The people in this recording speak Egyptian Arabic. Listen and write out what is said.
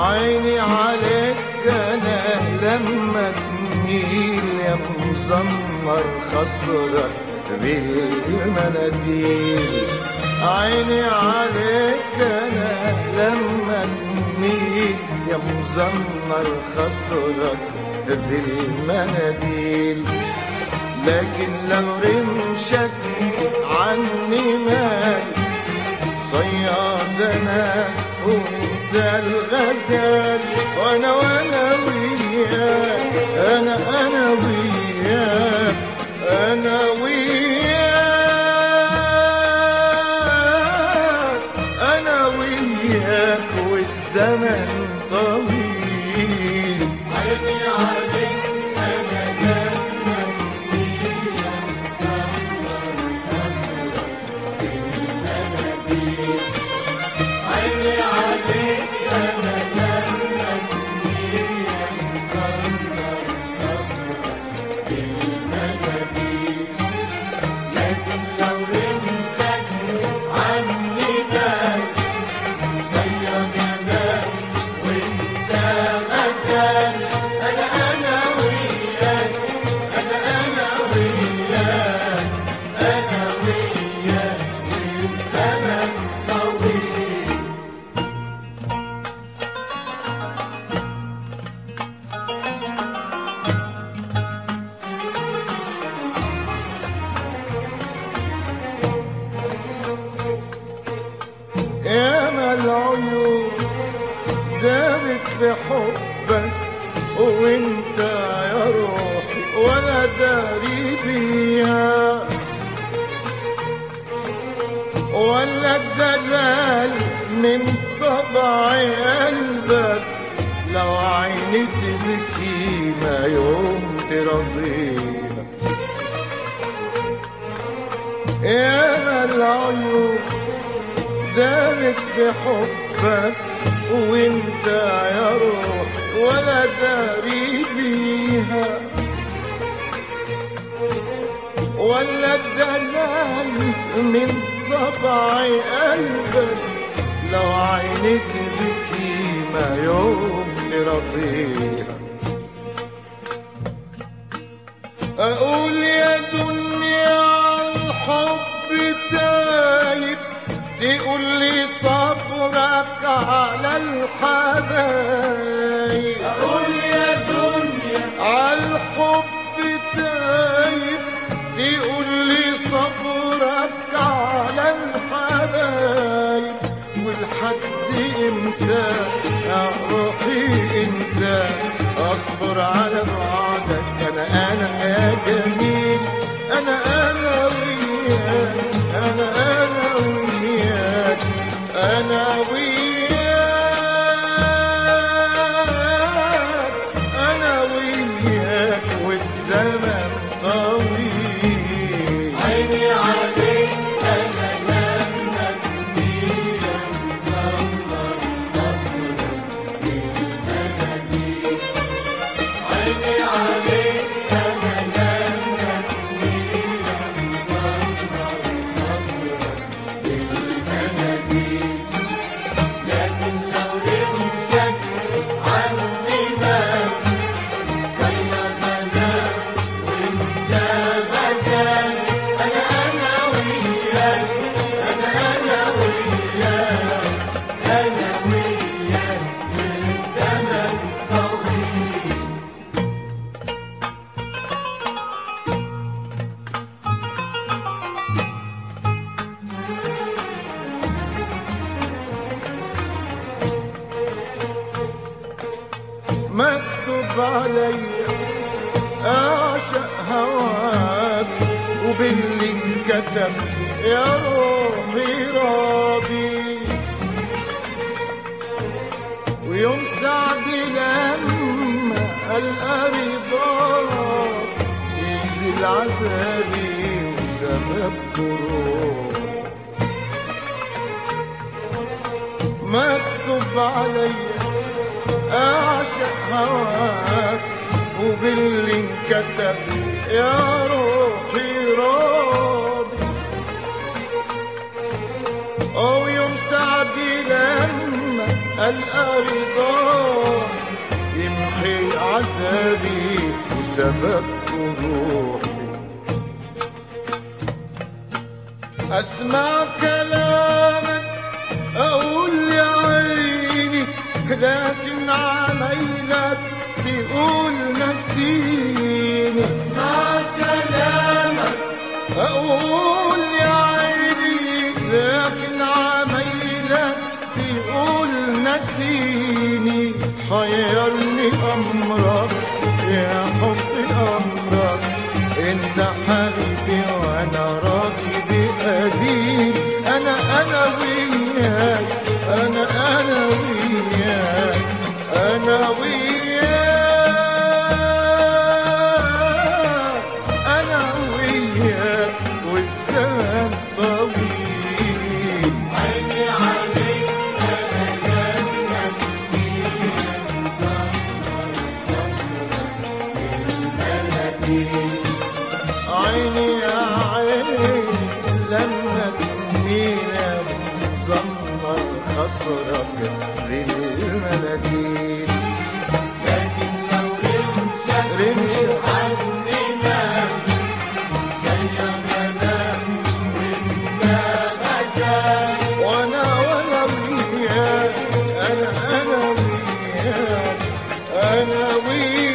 عيني عليك انا لما تميل يا مزمر خصرك بالمناديل عيني عليك انا لما تميل يا مزمر خصرك بالمناديل لكن لو رمشك عني مال صيادنا وانت الغزال وانا وانا وياك انا انا وياك انا وياك انا وياك والزمن طويل عيني عليك انا لما تميل يا مزمر خصرك بالمناديل عيني عليك انا لما تميل يا مزمر خصرك بالمناديل لكن لو رمشك عني بال زي جمال وانت غزال انا انا وياك انا انا وياك انا وياك والزمن طويل يا ما العيون دابت بحبك وانت يا روحي ولا داري بيها ولا الدلال من طبع قلبك لو عيني تبكي ما يوم ترضيها يا ما العيون دامت بحبك وانت يا روح ولا داري بيها ولا الدلال من طبع قلبك لو عيني تبكي ما يوم ترضيها أقول يا دنيا الحب تايب تقول لي صبرك على الحبايب اقول يا دنيا عالحب تايب تقول لي صبرك على الحبايب والحد امتى يا روحي انت اصبر على بعدك انا انا يا جميل انا انا وياك انا انا وياك انا وياك انا وياك والزمن طويل عيني عليك انا لما تميل يا مزمر خصرك بالمناديل عيني عليك انا لما تميل يا مزمر خصرك بالمناديل لكن لو رمشك عني مال سيدنا وانت غزال انا انا وياك انا انا وياك انا وياك والزمن طويل مكتوب علي أعشق هواك وباللي انكتب يا روحي راضي ويوم سعدي لما ألقى رضاك ينزل عذابي وسبب ضروب مكتوب علي أعشق هواك وباللي انكتب يا روحي راضي أو يوم سعدي لما ألقى رضاه يمحي عذابي وسبب روحي أسمع كلامك أقول يا عيني لكن عمايلك تقول نسيني اسمع كلامك أقول يا عيني لكن عمايلك تقول نسيني حيرني أمرك يا حب أمرك انت حبيبي وانا راضي بقدير انا انا وياك انا انا وياك انا وياك انا وياك والزمن طويل عيني عليك انا جنة فيها مسهر نصرك المناديل عيني يا عيني لما تمينا زمر خصرك للمناديل لكن لو رمشك رمشك عننا زي غنام وانت غزال وانا وانا وياك انا انا وياك انا وياك